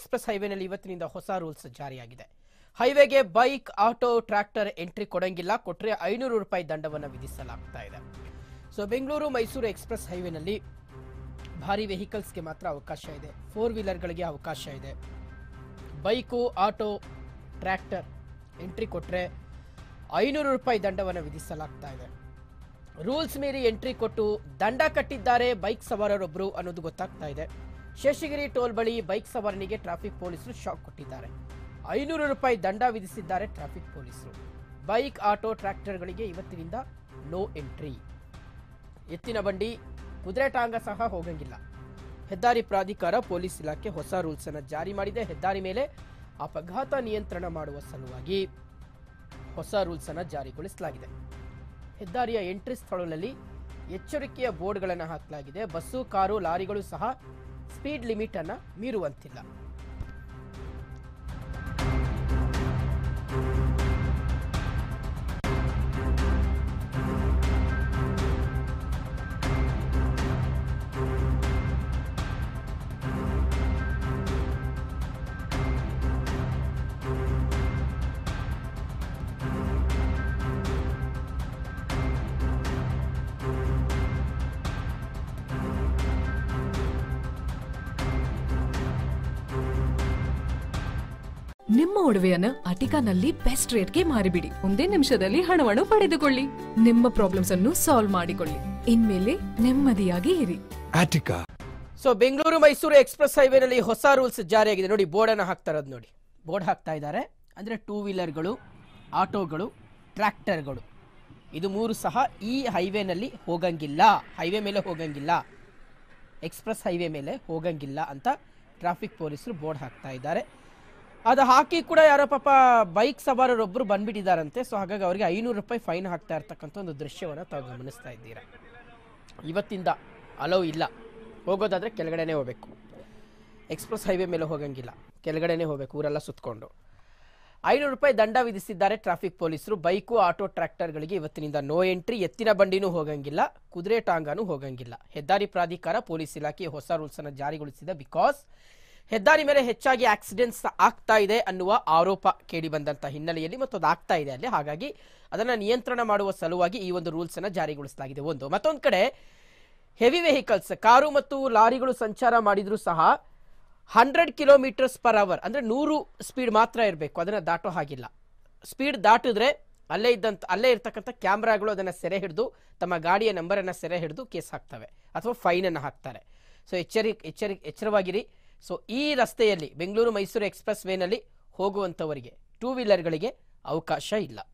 Express ಹೈವೇನಲ್ಲಿ ಇವತ್ತಿನಿಂದ ಹೊಸ ರೂಲ್ಸ್ ಜಾರಿಯಾಗಿದೆ ಹೈವೇಗೆ ಬೈಕ್ ಆಟೋ ಟ್ರ್ಯಾಕ್ಟರ್ ಎಂಟ್ರಿ ಕೊಡಂಗಿಲ್ಲ ಕೊಟ್ಟರೆ ಐನೂರು ರೂಪಾಯಿ ದಂಡವನ್ನು ವಿಧಿಸಲಾಗ್ತಾ ಇದೆ ಸೊ ಬೆಂಗಳೂರು ಮೈಸೂರು ಎಕ್ಸ್ಪ್ರೆಸ್ ಹೈವೇನಲ್ಲಿ ಭಾರಿ ವೆಹಿಕಲ್ಸ್ಗೆ ಮಾತ್ರ ಅವಕಾಶ ಇದೆ ಫೋರ್ ವೀಲರ್ಗಳಿಗೆ ಅವಕಾಶ ಇದೆ ಬೈಕು ಆಟೋ ಟ್ರ್ಯಾಕ್ಟರ್ ಎಂಟ್ರಿ ಕೊಟ್ಟರೆ ಐನೂರು ರೂಪಾಯಿ ದಂಡವನ್ನು ವಿಧಿಸಲಾಗ್ತಾ ಇದೆ ರೂಲ್ಸ್ ಮೀರಿ ಎಂಟ್ರಿ ಕೊಟ್ಟು ದಂಡ ಕಟ್ಟಿದ್ದಾರೆ ಬೈಕ್ ಸವಾರರೊಬ್ಬರು ಅನ್ನೋದು ಗೊತ್ತಾಗ್ತಾ ಇದೆ ಶೇಷಗಿರಿ ಟೋಲ್ ಬಳಿ ಬೈಕ್ ಸವಾರನಿಗೆ ಟ್ರಾಫಿಕ್ ಪೊಲೀಸರು ಶಾಕ್ ಕೊಟ್ಟಿದ್ದಾರೆ ಐನೂರು ರೂಪಾಯಿ ದಂಡ ವಿಧಿಸಿದ್ದಾರೆ ಟ್ರಾಫಿಕ್ ಪೊಲೀಸರು ಬೈಕ್ ಆಟೋ ಟ್ರ್ಯಾಕ್ಟರ್ಗಳಿಗೆ ಇವತ್ತಿನಿಂದ ನೋ ಎಂಟ್ರಿ ಎತ್ತಿನ ಬಂಡಿ ಕುದುರೆ ಟಾಂಗ ಸಹ ಹೋಗಂಗಿಲ್ಲ ಹೆದ್ದಾರಿ ಪ್ರಾಧಿಕಾರ ಪೊಲೀಸ್ ಇಲಾಖೆ ಹೊಸ ರೂಲ್ಸ್ ಅನ್ನು ಜಾರಿ ಮಾಡಿದೆ ಹೆದ್ದಾರಿ ಮೇಲೆ ಅಪಘಾತ ನಿಯಂತ್ರಣ ಮಾಡುವ ಸಲುವಾಗಿ ಹೊಸ ರೂಲ್ಸ್ ಅನ್ನು ಜಾರಿಗೊಳಿಸಲಾಗಿದೆ ಹೆದ್ದಾರಿಯ ಎಂಟ್ರಿ ಸ್ಥಳಗಳಲ್ಲಿ ಎಚ್ಚರಿಕೆಯ ಬೋರ್ಡ್ಗಳನ್ನು ಹಾಕಲಾಗಿದೆ ಬಸ್ಸು ಕಾರು ಲಾರಿಗಳು ಸಹ ಸ್ಪೀಡ್ ಲಿಮಿಟ್ ಅನ್ನ ಮೀರುವಂತಿಲ್ಲ ನಿಮ್ಮ ಒಡವೆಯನ್ನ ಅಟಿಕಾನಲ್ಲಿ ಬೆಸ್ಟ್ ರೇಟ್ಗೆ ಮಾರಿಬಿಡಿ ಒಂದೇ ನಿಮಿಷದಲ್ಲಿ ಹಣವನ್ನು ಪಡೆದುಕೊಳ್ಳಿ ನಿಮ್ಮ ಪ್ರಾಬ್ಲಮ್ಸ್ ಅನ್ನು ಸಾಲ್ವ್ ಮಾಡಿಕೊಳ್ಳಿ ಇನ್ಮೇಲೆ ನೆಮ್ಮದಿಯಾಗಿ ಇರಿ Attica. So Bengaluru Mysuru express ಹೈವೇನಲ್ಲಿ ಹೊಸ ರೂಲ್ಸ್ ಜಾರಿಯಾಗಿದೆ ನೋಡಿ ಬೋರ್ಡ್ ಅನ್ನು ಹಾಕ್ತಾ ಇರೋದು ನೋಡಿ ಬೋರ್ಡ್ ಹಾಕ್ತಾ ಇದ್ದಾರೆ ಅಂದ್ರೆ ಟೂ ವೀಲರ್ಗಳು ಆಟೋಗಳು ಟ್ರ್ಯಾಕ್ಟರ್ಗಳು ಇದು ಮೂರು ಸಹ ಈ ಹೈವೇನಲ್ಲಿ ಹೋಗಂಗಿಲ್ಲ ಹೈವೇ ಮೇಲೆ ಹೋಗಂಗಿಲ್ಲ ಎಕ್ಸ್ಪ್ರೆಸ್ ಹೈವೇ ಮೇಲೆ ಹೋಗಂಗಿಲ್ಲ ಅಂತ ಟ್ರಾಫಿಕ್ ಪೊಲೀಸರು ಬೋರ್ಡ್ ಹಾಕ್ತಾ ಇದ್ದಾರೆ ಅದು ಹಾಕಿ ಕೂಡ ಯಾರೋ ಪಾಪ ಬೈಕ್ ಸವಾರರೊಬ್ಬರು ಬಂದ್ಬಿಟ್ಟಿದ್ದಾರಂತೆ ಸೊ ಹಾಗಾಗಿ ಅವರಿಗೆ ಐನೂರು ರೂಪಾಯಿ ಫೈನ್ ಹಾಕ್ತಾ ಇರ್ತಕ್ಕಂಥ ಒಂದು ದೃಶ್ಯವನ್ನು ತಾವು ಗಮನಿಸ್ತಾ ಇದ್ದೀರಾ ಇವತ್ತಿಂದ ಅಲೋ ಇಲ್ಲ ಹೋಗೋದಾದ್ರೆ ಕೆಳಗಡೆನೇ ಹೋಗ್ಬೇಕು ಎಕ್ಸ್ಪ್ರೆಸ್ ಹೈವೇ ಮೇಲೆ ಹೋಗಂಗಿಲ್ಲ ಕೆಳಗಡೆನೇ ಹೋಗ್ಬೇಕು ಊರೆಲ್ಲ ಸುತ್ಕೊಂಡು ಐನೂರು ರೂಪಾಯಿ ದಂಡ ವಿಧಿಸಿದ್ದಾರೆ ಟ್ರಾಫಿಕ್ ಪೊಲೀಸರು ಬೈಕು ಆಟೋ ಟ್ರ್ಯಾಕ್ಟರ್ಗಳಿಗೆ ಇವತ್ತಿನಿಂದ ನೋ ಎಂಟ್ರಿ ಎತ್ತಿನ ಬಂಡಿನೂ ಹೋಗಂಗಿಲ್ಲ ಕುದುರೆ ಟಾಂಗಾನು ಹೋಗಂಗಿಲ್ಲ ಹೆದ್ದಾರಿ ಪ್ರಾಧಿಕಾರ ಪೊಲೀಸ್ ಇಲಾಖೆ ಹೊಸ ರೂಲ್ಸ್ ಅನ್ನು ಜಾರಿಗೊಳಿಸಿದೆ ಬಿಕಾಸ್ ಹೆದ್ದಾರಿ ಮೇಲೆ ಹೆಚ್ಚಾಗಿ ಆಕ್ಸಿಡೆಂಟ್ಸ್ ಆಗ್ತಾ ಇದೆ ಅನ್ನುವ ಆರೋಪ ಕೇಳಿ ಬಂದಂತ ಹಿನ್ನೆಲೆಯಲ್ಲಿ ಮತ್ತು ಅದು ಆಗ್ತಾ ಇದೆ ಅಲ್ಲಿ ಹಾಗಾಗಿ ಅದನ್ನ ನಿಯಂತ್ರಣ ಮಾಡುವ ಸಲುವಾಗಿ ಈ ಒಂದು ರೂಲ್ಸ್ ಅನ್ನ ಜಾರಿಗೊಳಿಸಲಾಗಿದೆ ಒಂದು ಮತ್ತೊಂದು ಕಡೆ ಹೆವಿ ವೆಹಿಕಲ್ಸ್ ಕಾರು ಮತ್ತು ಲಾರಿಗಳು ಸಂಚಾರ ಮಾಡಿದ್ರು ಸಹ ಹಂಡ್ರೆಡ್ ಕಿಲೋಮೀಟರ್ಸ್ ಪರ್ ಅವರ್ ಅಂದ್ರೆ ನೂರು ಸ್ಪೀಡ್ ಮಾತ್ರ ಇರಬೇಕು ಅದನ್ನ ದಾಟೋ ಹಾಗಿಲ್ಲ ಸ್ಪೀಡ್ ದಾಟಿದ್ರೆ ಅಲ್ಲೇ ಇದ್ದಂತ ಅಲ್ಲೇ ಇರ್ತಕ್ಕಂಥ ಕ್ಯಾಮ್ರಾಗಳು ಅದನ್ನ ಸೆರೆ ಹಿಡಿದು ತಮ್ಮ ಗಾಡಿಯ ನಂಬರನ್ನು ಸೆರೆ ಹಿಡಿದು ಕೇಸ್ ಹಾಕ್ತವೆ ಅಥವಾ ಫೈನ್ ಅನ್ನು ಹಾಕ್ತಾರೆ ಸೊ ಎಚ್ಚರಿ ಎಚ್ಚರಿ ಎಚ್ಚರವಾಗಿರಿ ಸೊ ಈ ರಸ್ತೆಯಲ್ಲಿ ಬೆಂಗಳೂರು ಮೈಸೂರು ಎಕ್ಸ್ಪ್ರೆಸ್ ವೇನಲ್ಲಿ ಹೋಗುವಂಥವರಿಗೆ ಟೂ ವೀಲರ್ಗಳಿಗೆ ಅವಕಾಶ ಇಲ್ಲ